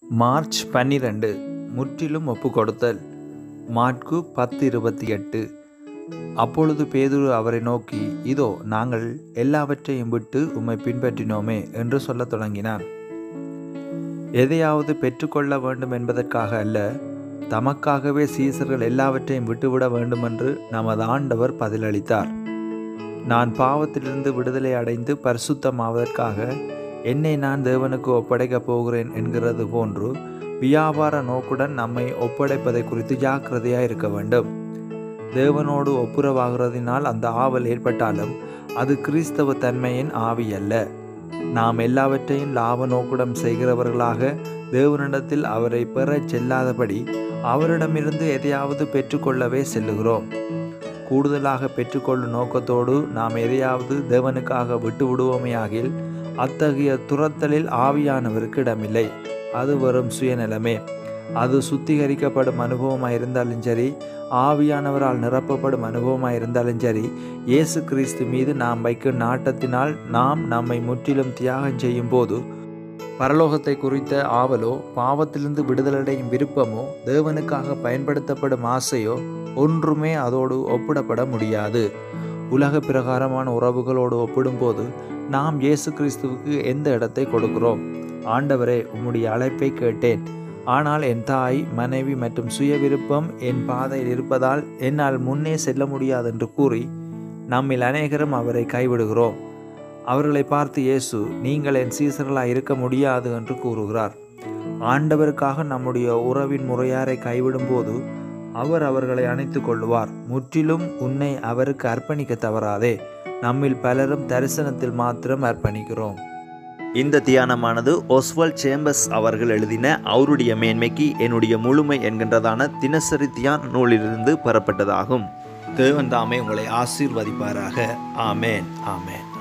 March பன்னிரண்டு முற்றிலும் ஒப்புக்கொடுத்தல் மாற்கு பத்து இருபத்தி எட்டு அப்பொழுது பேதுரு அவரை நோக்கி இதோ நாங்கள் எல்லாவற்றையும் விட்டு உம்மை பின்பற்றினோமே என்று சொல்லத் தொடங்கினான் எதையாவது பெற்றுக்கொள்ள வேண்டும் என்பதற்காக அல்ல தமக்காகவே சீசர்கள் எல்லாவற்றையும் விட்டுவிட வேண்டும் என்று நமது ஆண்டவர் பதிலளித்தார் நான் பாவத்திலிருந்து விடுதலை அடைந்து பரிசுத்தமாவதற்காக என்னை நான் தேவனுக்கு ஒப்படைக்கப் போகிறேன் என்கிறது போன்று வியாபார நோக்குடன் நம்மை ஒப்படைப்பதை குறித்து ஜாக்கிரதையாக இருக்க வேண்டும் தேவனோடு ஒப்புரவாகிறதினால் அந்த ஆவல் ஏற்பட்டாலும் அது கிறிஸ்தவ தன்மையின் ஆவி அல்ல நாம் எல்லாவற்றையும் லாப நோக்குடன் செய்கிறவர்களாக தேவனிடத்தில் அவரை பெறச் செல்லாதபடி அவரிடமிருந்து எதையாவது பெற்றுக்கொள்ளவே செல்லுகிறோம் கூடுதலாக பெற்றுக்கொள்ளும் நோக்கத்தோடு நாம் எதையாவது தேவனுக்காக விட்டு விடுவோமேயாகில் அத்தகைய துரத்தலில் ஆவியானவருக்கு இடமில்லை அது வெறும் சுயநலமே அது சுத்திகரிக்கப்படும் அனுபவமாக இருந்தாலும் சரி ஆவியானவரால் நிரப்பப்படும் அனுபவமாக இருந்தாலும் சரி இயேசு கிறிஸ்து மீது நாம் வைக்கும் நாட்டத்தினால் நாம் நம்மை முற்றிலும் தியாகம் செய்யும் போது பரலோகத்தை குறித்த ஆவலோ பாவத்திலிருந்து விடுதலடையும் விருப்பமோ தேவனுக்காக பயன்படுத்தப்படும் ஆசையோ ஒன்றுமே அதோடு ஒப்பிடப்பட முடியாது உலக பிரகாரமான உறவுகளோடு ஒப்பிடும்போது நாம் இயேசு கிறிஸ்துவுக்கு எந்த இடத்தை கொடுக்கிறோம் ஆண்டவரே உம்முடைய அழைப்பை கேட்டேன் ஆனால் என் தாய் மனைவி மற்றும் சுய விருப்பம் என் பாதையில் இருப்பதால் என்னால் முன்னே செல்ல முடியாது என்று கூறி நம்மில் அநேகரும் அவரை கைவிடுகிறோம் அவர்களை பார்த்து இயேசு நீங்கள் என் சீசர்களாக இருக்க முடியாது என்று கூறுகிறார் ஆண்டவருக்காக நம்முடைய உறவின் முறையாரை கைவிடும்போது அவர் அவர்களை அணைத்து கொள்ளுவார் முற்றிலும் உன்னை அவருக்கு அர்ப்பணிக்க தவறாதே நம்மில் பலரும் தரிசனத்தில் மாத்திரம் அர்ப்பணிக்கிறோம் இந்த தியானமானது ஒஸ்வல் சேம்பஸ் அவர்கள் எழுதின அவருடைய மேன்மைக்கு என்னுடைய முழுமை என்கின்றதான தினசரி தியான நூலிலிருந்து பெறப்பட்டதாகும் தேவன் தாமே உங்களை ஆசீர்வதிப்பாராக ஆமேன் ஆமேன்